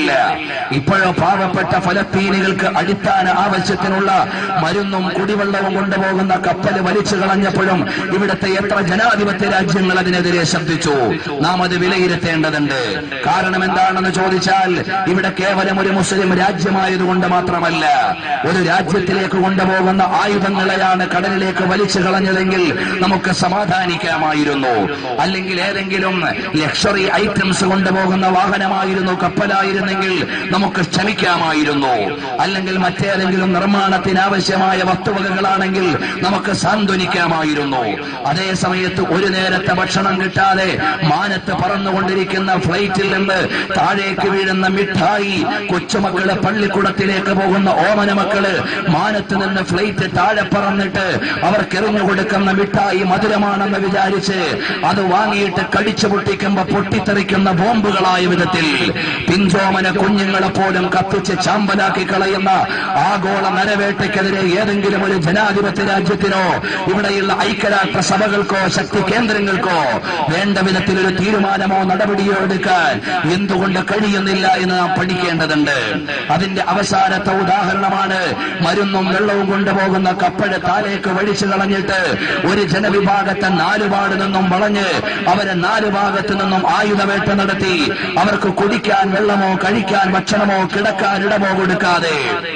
കഴിയാനില്ല ഇപ്പോഴോ പാവപ്പെട്ട ഫലസ്തീനികൾക്ക് അടിസ്ഥാന ആവശ്യത്തിനുള്ള മരുന്നും കുടിവെള്ളവും കൊണ്ടുപോകുന്ന കപ്പല് വലിച്ചു കളഞ്ഞപ്പോഴും ഇവിടുത്തെ എത്ര ജനാധിപത്യ രാജ്യങ്ങൾ അതിനെതിരെ ശബ്ദിച്ചു നാം അത് വിലയിരുത്തേണ്ടതുണ്ട് കാരണം എന്താണെന്ന് ചോദിച്ചാൽ ഇവിടെ കേവലം ഒരു മുസ്ലിം രാജ്യമായതുകൊണ്ട് മാത്രമല്ല ഒരു രാജ്യത്തിലേക്ക് കൊണ്ടുപോകുന്ന ആയുധങ്ങളെയാണ് കടലിലേക്ക് വലിച്ചു കളഞ്ഞതെങ്കിൽ നമുക്ക് സമാധാനിക്കാമായിരുന്നു അല്ലെങ്കിൽ ഏതെങ്കിലും ലക്ഷറി ഐറ്റംസ് കൊണ്ടുപോകുന്ന വാഹനമായിരുന്നു കപ്പലായിരുന്നെങ്കിൽ നമുക്ക് ക്ഷമിക്കാമായിരുന്നു അല്ലെങ്കിൽ മറ്റേതെങ്കിലും നിർമ്മാണത്തിന് ആവശ്യമായ വസ്തുവകകളാണെങ്കിൽ നമുക്ക് സാന്ത്വനിക്കാമായിരുന്നു അതേ സമയത്ത് ഒരു നേരത്തെ ഭക്ഷണം കിട്ടാതെ മാനത്ത് പറന്നുകൊണ്ടിരിക്കുന്ന ഫ്ലൈറ്റിൽ നിന്ന് താഴേക്ക് വീഴുന്ന മിഠായി കൊച്ചുമക്കള് പള്ളിക്കുടത്തിലേക്ക് പോകുന്ന ഓമന മക്കള് മാനത്ത് നിന്ന് ഫ്ലൈറ്റ് താഴെ പറന്നിട്ട് അവർക്ക് എറിഞ്ഞു കൊടുക്കുന്ന മിഠായി മധുരമാണെന്ന് വിചാരിച്ച് അത് വാങ്ങിയിട്ട് കടിച്ചു പൊട്ടിക്കുമ്പോ പൊട്ടിത്തെറിക്കുന്ന ബോംബുകളായ വിധത്തിൽ പിഞ്ചോമന കുഞ്ഞുങ്ങളെ പോലും കത്തിച്ച് ചാമ്പലാക്കി കളയുന്ന ആഗോള നരവേട്ടയ്ക്കെതിരെ ഏതെങ്കിലും ഒരു ജനാധിപത്യ രാജ്യത്തിനോ ഇവിടെയുള്ള ഐക്യരാഷ്ട്ര സഭകൾക്കോ ശക്തി കേന്ദ്രങ്ങൾക്കോ വേണ്ട വിധത്തിൽ ഒരു തീരുമാനമോ നടപടിയോ എടുക്കാൻ എന്തുകൊണ്ട് കഴിയുന്നില്ല എന്ന് നാം പഠിക്കേണ്ടതുണ്ട് അതിന്റെ അവസാനത്തെ ഉദാഹരണമാണ് മരുന്നും വെള്ളവും കൊണ്ടുപോകുന്ന കപ്പഴ് താലേക്ക് വഴിച്ചു കളഞ്ഞിട്ട് ഒരു ജനവിഭാഗത്തെ നാലുപാട് നിന്നും വളഞ്ഞ് അവരെ നാലു ഭാഗത്തു നിന്നും ആയുധവേട്ട നടത്തി അവർക്ക് കുടിക്കാൻ വെള്ളമോ കഴിക്കാൻ ഭക്ഷണമോ കിടക്കാൻ ഇടമോ കൊടുക്കാതെ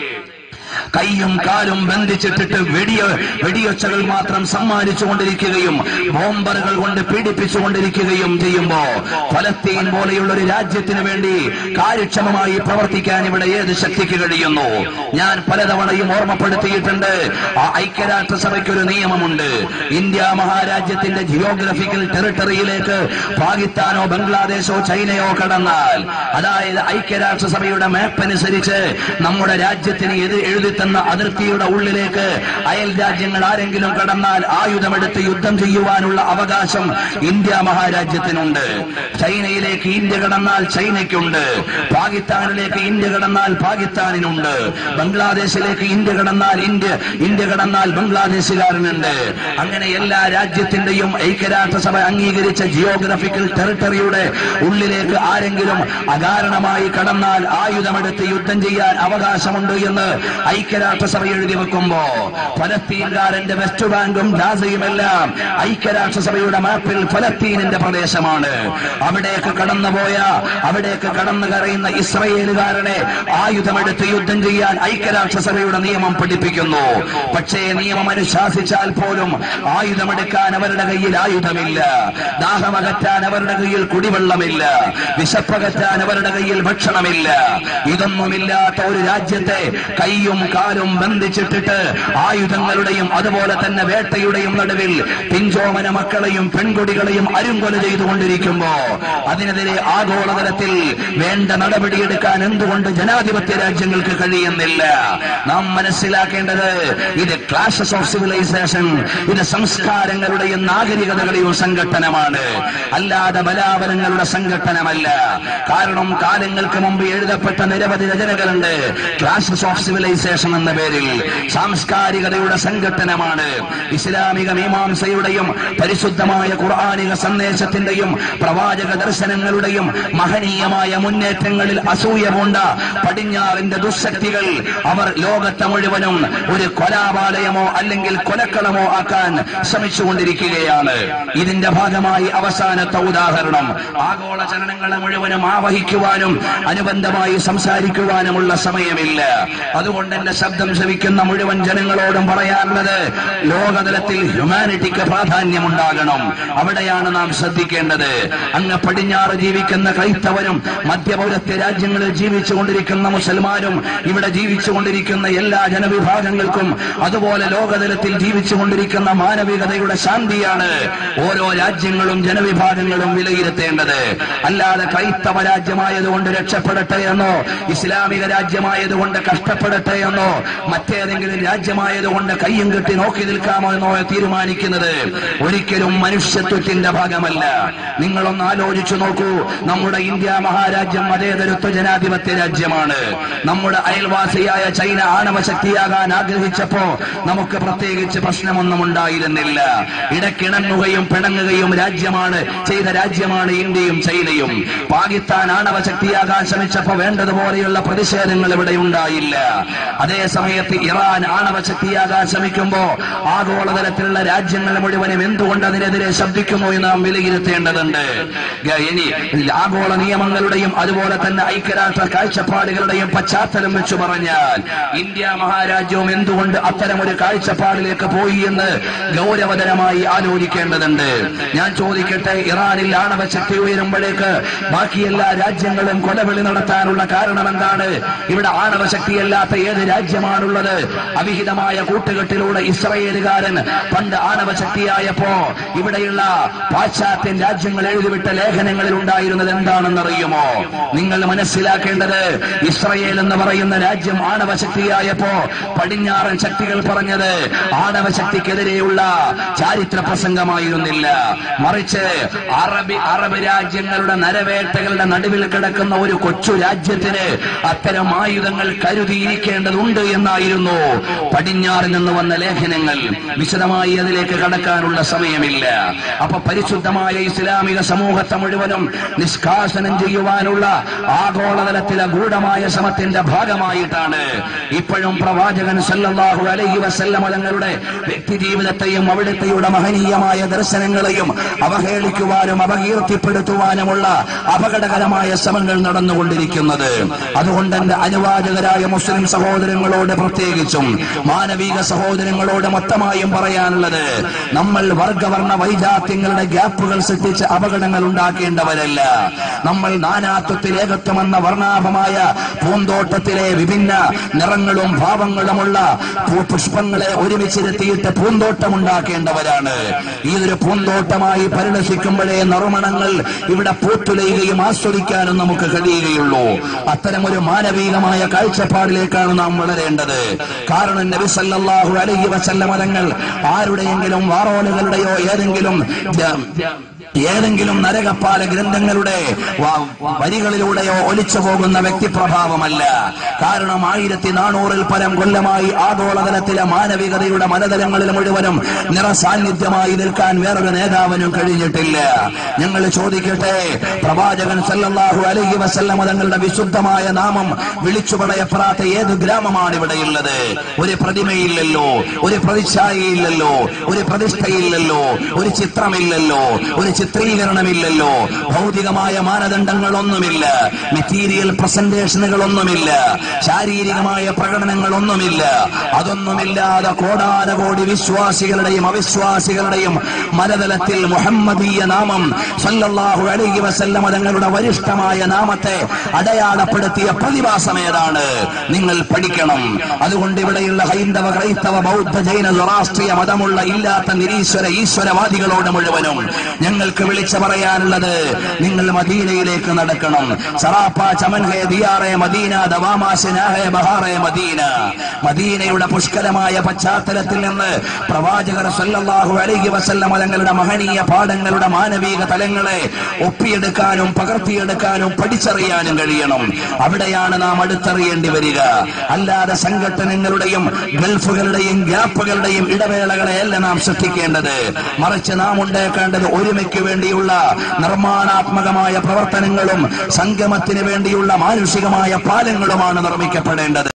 കൈയും കാലും ബന്ധിച്ചിട്ടിട്ട് വെടിയ വെടിയൊച്ചകൾ മാത്രം സമ്മാനിച്ചു കൊണ്ടിരിക്കുകയും ബോംബറുകൾ കൊണ്ട് പീഡിപ്പിച്ചുകൊണ്ടിരിക്കുകയും ചെയ്യുമ്പോ ഫലസ്തീൻ പോലെയുള്ള ഒരു രാജ്യത്തിന് വേണ്ടി കാര്യക്ഷമമായി പ്രവർത്തിക്കാൻ ഇവിടെ ഏത് ശക്തിക്ക് കഴിയുന്നു ഞാൻ പലതവണയും ഓർമ്മപ്പെടുത്തിയിട്ടുണ്ട് ആ ഐക്യരാഷ്ട്രസഭയ്ക്ക് ഒരു നിയമമുണ്ട് ഇന്ത്യ മഹാരാജ്യത്തിന്റെ ജിയോഗ്രഫിക്കൽ ടെറിട്ടറിയിലേക്ക് പാകിസ്ഥാനോ ബംഗ്ലാദേശോ ചൈനയോ കടന്നാൽ അതായത് ഐക്യരാഷ്ട്രസഭയുടെ മാപ്പ് അനുസരിച്ച് നമ്മുടെ രാജ്യത്തിന് എത് എഴുതി തന്ന അതിർത്തിയുടെ ഉള്ളിലേക്ക് അയൽ രാജ്യങ്ങൾ ആരെങ്കിലും കടന്നാൽ ആയുധമെടുത്ത് യുദ്ധം ചെയ്യുവാനുള്ള അവകാശം ഇന്ത്യ മഹാരാജ്യത്തിനുണ്ട് ചൈനയിലേക്ക് ഇന്ത്യ കടന്നാൽ ചൈനയ്ക്കുണ്ട് പാകിസ്ഥാനിലേക്ക് ഇന്ത്യ കടന്നാൽ പാകിസ്ഥാനിനുണ്ട് ബംഗ്ലാദേശിലേക്ക് ഇന്ത്യ കടന്നാൽ ഇന്ത്യ ഇന്ത്യ കടന്നാൽ ബംഗ്ലാദേശുകാരനുണ്ട് അങ്ങനെ എല്ലാ രാജ്യത്തിന്റെയും ഐക്യരാഷ്ട്രസഭ അംഗീകരിച്ച ജിയോഗ്രഫിക്കൽ ടെറിട്ടറിയുടെ ഉള്ളിലേക്ക് ആരെങ്കിലും അകാരണമായി കടന്നാൽ ആയുധമെടുത്ത് യുദ്ധം ചെയ്യാൻ അവകാശമുണ്ട് എന്ന് ഐക്യരാഷ്ട്രസഭ എഴുതി വെക്കുമ്പോ ഫലസ്തീൻകാരന്റെ വെസ്റ്റ് ബാങ്കും ഗാസയും എല്ലാം ഐക്യരാഷ്ട്രസഭയുടെ മാപ്പിൽ ഫലസ്തീനിന്റെ പ്രദേശമാണ് അവിടേക്ക് കടന്നുപോയ അവിടേക്ക് കടന്നു കറയുന്ന ഇസ്രയേലുകാരനെ ആയുധമെടുത്ത് യുദ്ധം ചെയ്യാൻ ഐക്യരാഷ്ട്രസഭയുടെ നിയമം പഠിപ്പിക്കുന്നു പക്ഷേ നിയമം അനുശാസിച്ചാൽ പോലും ആയുധമെടുക്കാൻ അവരുടെ കയ്യിൽ ആയുധമില്ല ദാഹമകറ്റാൻ അവരുടെ കയ്യിൽ കുടിവെള്ളമില്ല വിശപ്പകറ്റാൻ അവരുടെ കയ്യിൽ ഭക്ഷണമില്ല ഇതൊന്നുമില്ലാത്ത ഒരു രാജ്യത്തെ കൈയും കാലും ബന്ധിച്ചിട്ടിട്ട് ആയുധങ്ങളുടെയും അതുപോലെ തന്നെ വേട്ടയുടെയും നടുവിൽ പിഞ്ചോമന മക്കളെയും പെൺകുടികളെയും അരുങ്കൊല ചെയ്തുകൊണ്ടിരിക്കുമ്പോ അതിനെതിരെ ആഗോളതലത്തിൽ വേണ്ട നടപടിയെടുക്കാൻ എന്തുകൊണ്ട് ജനാധിപത്യ രാജ്യങ്ങൾക്ക് കഴിയുന്നില്ല നാം മനസ്സിലാക്കേണ്ടത് ഇത് ക്ലാഷസ് ഓഫ് സിവിലൈസേഷൻ ഇത് സംസ്കാരങ്ങളുടെയും നാഗരികതകളുടെയും സംഘട്ടനമാണ് അല്ലാതെ ബലാബലങ്ങളുടെ സംഘട്ടനമല്ല കാരണം കാലങ്ങൾക്ക് മുമ്പ് എഴുതപ്പെട്ട നിരവധി രചനകളുണ്ട് ക്ലാഷസ് ഓഫ് സിവിലൈസേഷൻ എന്ന പേരിൽ സാംസ്കാരികതയുടെ സംഘട്ടനമാണ് ഇസ്ലാമിക മീമാംസയുടെയും പരിശുദ്ധമായ ഖുർആാനിക സന്ദേശത്തിന്റെയും പ്രവാചക ദർശനങ്ങളുടെയും മഹനീയമായ മുന്നേറ്റങ്ങളിൽ അസൂയ പൂണ്ട പടിഞ്ഞാറിന്റെ ദുശക്തികൾ അവർ ലോകത്തെ മുഴുവനും ഒരു കൊലാപാലയമോ അല്ലെങ്കിൽ കൊലക്കളമോ ആക്കാൻ ശ്രമിച്ചുകൊണ്ടിരിക്കുകയാണ് ഇതിന്റെ ഭാഗമായി അവസാനത്തെ ഉദാഹരണം ആഗോള ചലനങ്ങളെ മുഴുവനും ആവഹിക്കുവാനും അനുബന്ധമായി സംസാരിക്കുവാനുമുള്ള സമയമില്ല അതുകൊണ്ട് എന്റെ ശബ്ദം ശ്രവിക്കുന്ന മുഴുവൻ ജനങ്ങളോടും പറയാനുള്ളത് ലോകതലത്തിൽ ഹ്യൂമാനിറ്റിക്ക് പ്രാധാന്യമുണ്ടാകണം അവിടെയാണ് നാം ശ്രദ്ധിക്കേണ്ടത് അങ്ങ് പടിഞ്ഞാറ് ജീവിക്കുന്ന ക്രൈസ്തവരും മധ്യപൗരത്യ രാജ്യങ്ങളിൽ ജീവിച്ചുകൊണ്ടിരിക്കുന്ന മുസൽമാനും ഇവിടെ ജീവിച്ചുകൊണ്ടിരിക്കുന്ന എല്ലാ ജനവിഭാഗങ്ങൾക്കും അതുപോലെ ലോകതലത്തിൽ ജീവിച്ചുകൊണ്ടിരിക്കുന്ന മാനവികതയുടെ ശാന്തിയാണ് ഓരോ രാജ്യങ്ങളും ജനവിഭാഗങ്ങളും വിലയിരുത്തേണ്ടത് അല്ലാതെ ക്രൈസ്തവ രാജ്യമായതുകൊണ്ട് രക്ഷപ്പെടട്ടെ എന്നോ ഇസ്ലാമിക രാജ്യമായതുകൊണ്ട് കഷ്ടപ്പെടട്ടെ എന്നോ പറയുമ്പോ മറ്റേതെങ്കിലും രാജ്യമായതുകൊണ്ട് കയ്യും കെട്ടി നോക്കി നിൽക്കാമോ എന്നോ തീരുമാനിക്കുന്നത് ഒരിക്കലും മനുഷ്യത്വത്തിന്റെ ഭാഗമല്ല നിങ്ങളൊന്ന് ആലോചിച്ചു നോക്കൂ നമ്മുടെ ഇന്ത്യ മഹാരാജ്യം മതേതരത്വ ജനാധിപത്യ രാജ്യമാണ് നമ്മുടെ അയൽവാസിയായ ചൈന ആണവ ശക്തിയാകാൻ ആഗ്രഹിച്ചപ്പോ നമുക്ക് പ്രത്യേകിച്ച് പ്രശ്നമൊന്നും ഉണ്ടായിരുന്നില്ല ഇടക്കിണങ്ങുകയും പിണങ്ങുകയും രാജ്യമാണ് ചെയ്ത രാജ്യമാണ് ഇന്ത്യയും ചൈനയും പാകിസ്ഥാൻ ആണവ ശക്തിയാകാൻ ശ്രമിച്ചപ്പോ വേണ്ടതുപോലെയുള്ള പ്രതിഷേധങ്ങൾ ഇവിടെ ഉണ്ടായില്ല അതേ സമയത്ത് ഇറാൻ ആണവ ശക്തിയാകാൻ ശ്രമിക്കുമ്പോ ആഗോളതലത്തിലുള്ള രാജ്യങ്ങൾ മുഴുവനും എന്തുകൊണ്ട് അതിനെതിരെ ശബ്ദിക്കുന്നു എന്ന് നാം വിലയിരുത്തേണ്ടതുണ്ട് ഗ- ഇനി ആഗോള നിയമങ്ങളുടെയും അതുപോലെ തന്നെ ഐക്യരാഷ്ട്ര കാഴ്ചപ്പാടുകളുടെയും പശ്ചാത്തലം വെച്ച് പറഞ്ഞാൽ ഇന്ത്യ മഹാരാജ്യവും എന്തുകൊണ്ട് അത്തരമൊരു കാഴ്ചപ്പാടിലേക്ക് പോയി എന്ന് ഗൗരവതരമായി ആലോചിക്കേണ്ടതുണ്ട് ഞാൻ ചോദിക്കട്ടെ ഇറാനിൽ ആണവ ശക്തി ഉയരുമ്പോഴേക്ക് ബാക്കി എല്ലാ രാജ്യങ്ങളും കൊലവിളി നടത്താനുള്ള കാരണം എന്താണ് ഇവിടെ ആണവ ശക്തിയല്ലാത്ത ഏത് രാജ്യമാണുള്ളത് അവിഹിതമായ കൂട്ടുകെട്ടിലൂടെ ഇസ്രയേലുകാരൻ പണ്ട് ആണവ ശക്തിയായപ്പോ ഇവിടെയുള്ള പാശ്ചാത്യൻ രാജ്യങ്ങൾ എഴുതിവിട്ട ലേഖനങ്ങളിൽ ഉണ്ടായിരുന്നത് എന്താണെന്നറിയുമോ നിങ്ങൾ മനസ്സിലാക്കേണ്ടത് ഇസ്രയേൽ എന്ന് പറയുന്ന രാജ്യം ആണവ ശക്തിയായപ്പോ പടിഞ്ഞാറൻ ശക്തികൾ പറഞ്ഞത് ആണവ ശക്തിക്കെതിരെയുള്ള ചാരിത്ര പ്രസംഗമായിരുന്നില്ല മറിച്ച് അറബി അറബ് രാജ്യങ്ങളുടെ നരവേട്ടകളുടെ നടുവിൽ കിടക്കുന്ന ഒരു കൊച്ചു രാജ്യത്തിന് അത്തരം ആയുധങ്ങൾ കരുതിയിരിക്കേണ്ടതുണ്ട് എന്നായിരുന്നു പടിഞ്ഞാറിൽ നിന്ന് വന്ന ലേഖനങ്ങൾ വിശദമായി അതിലേക്ക് കടക്കാനുള്ള സമയമില്ല അപ്പൊ പരിശുദ്ധമായ ഇസ്ലാമിക സമൂഹത്തെ മുഴുവനും നിഷ്കാസനം ചെയ്യുവാനുള്ള ആഗോളതലത്തിലെ ഗൂഢമായ ശ്രമത്തിന്റെ ഭാഗമായിട്ടാണ് ഇപ്പോഴും പ്രവാചകൻ സല്ലല്ലാഹു അലൈഹി വസല്ലമ തങ്ങളുടെ വ്യക്തി ജീവിതത്തെയും അവിടുത്തെയുടെ മഹനീയമായ ദർശനങ്ങളെയും അവഹേളിക്കുവാനും അപകീർത്തിപ്പെടുത്തുവാനുമുള്ള അപകടകരമായ ശ്രമങ്ങൾ നടന്നുകൊണ്ടിരിക്കുന്നത് അതുകൊണ്ട് എന്റെ അനുവാചകരായ മുസ്ലിം സഹോദരങ്ങളോട് പ്രത്യേകിച്ചും മാനവിക സഹോദരങ്ങളോട് മൊത്തമായും പറയാനുള്ളത് നമ്മൾ വർഗവർണ്ണ വൈജാത്യങ്ങളുടെ ഗ്യാപ്പുകൾ സൃഷ്ടിച്ച് അപകടങ്ങൾ ഉണ്ടാക്കേണ്ടവരല്ല നമ്മൾ നാനാത്വത്തിൽ ഏകത്വമെന്ന വർണ്ണാഭമായ പൂന്തോട്ടത്തിലെ വിഭിന്ന നിറങ്ങളും ഭാവങ്ങളുമുള്ള പൂ- പുഷ്പങ്ങളെ ഒരുമിച്ചിരുത്തിയിട്ട് പൂന്തോട്ടം ഉണ്ടാക്കേണ്ടവരാണ് ഇതൊരു പൂന്തോട്ടമായി പരിണശിക്കുമ്പോഴേ നറുമണങ്ങൾ ഇവിടെ പൂത്തുലയുകയും ആസ്വദിക്കാനും നമുക്ക് കഴിയുകയുള്ളൂ അത്തരമൊരു മാനവികമായ കാഴ്ചപ്പാടിലേക്കാണ് നാം വളരേണ്ടത് കാരണം നബി സല്ലല്ലാഹു അലൈഹി വസല്ലമ തങ്ങൾ ആരുടെയെങ്കിലും വാറോലുകളുടെയോ ഏതെങ്കിലും ജ- ഏതെങ്കിലും നരകപ്പാല ഗ്രന്ഥങ്ങളുടെ വ- വരികളിലൂടെയോ ഒലിച്ചു പോകുന്ന വ്യക്തിപ്രഭാവമല്ല കാരണം ആയിരത്തി നാനൂറിൽ പരം കൊല്ലമായി ആഗോളതലത്തിലെ മാനവികതയുടെ മനതലങ്ങളിൽ മുഴുവനും നിറസാന്നിധ്യമായി നിൽക്കാൻ വേറൊരു നേതാവിനും കഴിഞ്ഞിട്ടില്ല ഞങ്ങൾ ചോദിക്കട്ടെ പ്രവാചകൻ സല്ലല്ലാഹു അലൈഹി വസല്ലമ തങ്ങളുടെ വിശുദ്ധമായ നാമം വിളിച്ചു പറയപ്പെടാത്ത ഏത് ഗ്രാമമാണ് ഇവിടെയുള്ളത് ഒരു പ്രതിമയില്ലല്ലോ ഒരു പ്രതിച്ഛായയില്ലല്ലോ ഒരു പ്രതിഷ്ഠയില്ലല്ലോ ഒരു ചിത്രമില്ലല്ലോ ഒരു ചിത്രീകരണമില്ലല്ലോ ഭൗതികമായ മാനദണ്ഡങ്ങളൊന്നുമില്ല മെറ്റീരിയൽ പ്രസന്റേഷനുകളൊന്നുമില്ല ശാരീരികമായ പ്രകടനങ്ങളൊന്നുമില്ല അതൊന്നുമില്ലാതെ കോടാനകോടി വിശ്വാസികളുടെയും അവിശ്വാസികളുടെയും മലതലത്തിൽ മുഹമ്മദീയ നാമം സല്ലല്ലാഹു അലൈഹി വസല്ലമ തങ്ങളുടെ വരിഷ്ഠമായ നാമത്തെ അടയാളപ്പെടുത്തിയ പ്രതിഭാസം ഏതാണ് നിങ്ങൾ പഠിക്കണം അതുകൊണ്ട് ഇവിടെയുള്ള ഹൈന്ദവ ക്രൈസ്തവ ബൗദ്ധ ജൈന രാഷ്ട്രീയ മതമുള്ള ഇല്ലാത്ത നിരീശ്വര ഈശ്വരവാദികളോട് മുഴുവനും ഞങ്ങൾക്ക് വിളിച്ചു പറയാനുള്ളത് നിങ്ങൾ മദീനയിലേക്ക് നടക്കണം സറാപ്പ ചമൻ ഹേ ദിയാറെ മദീന ദവാമാശനാഹേ ബഹാറെ മദീന മദീനയുടെ പുഷ്കരമായ പശ്ചാത്തലത്തിൽ നിന്ന് പ്രവാചകർ സല്ലല്ലാഹു അലൈഹി വസല്ലമ തങ്ങളുടെ മഹനീയ പാഠങ്ങളുടെ മാനവിക തലങ്ങളെ ഒപ്പിയെടുക്കാനും പകർത്തിയെടുക്കാനും പഠിച്ചറിയാനും കഴിയണം അവിടെയാണ് നാം അടുത്തറിയേണ്ടി വരിക അല്ലാതെ സംഘടനകളുടെയും ഗൾഫുകളുടെയും ഗ്യാപ്പുകളുടെയും ഇടവേളകളെയല്ല നാം ശ്രദ്ധിക്കേണ്ടത് മറിച്ച് നാം ഉണ്ടാക്കേണ്ടത് ഒരുമയ്ക്ക് വേണ്ടിയുള്ള നിർമ്മാണാത്മകമായ പ്രവർത്തനങ്ങളും സംഗമത്തിന് വേണ്ടിയുള്ള മാനുഷികമായ പാലങ്ങളുമാണ് നിർമ്മിക്കപ്പെടേണ്ടത്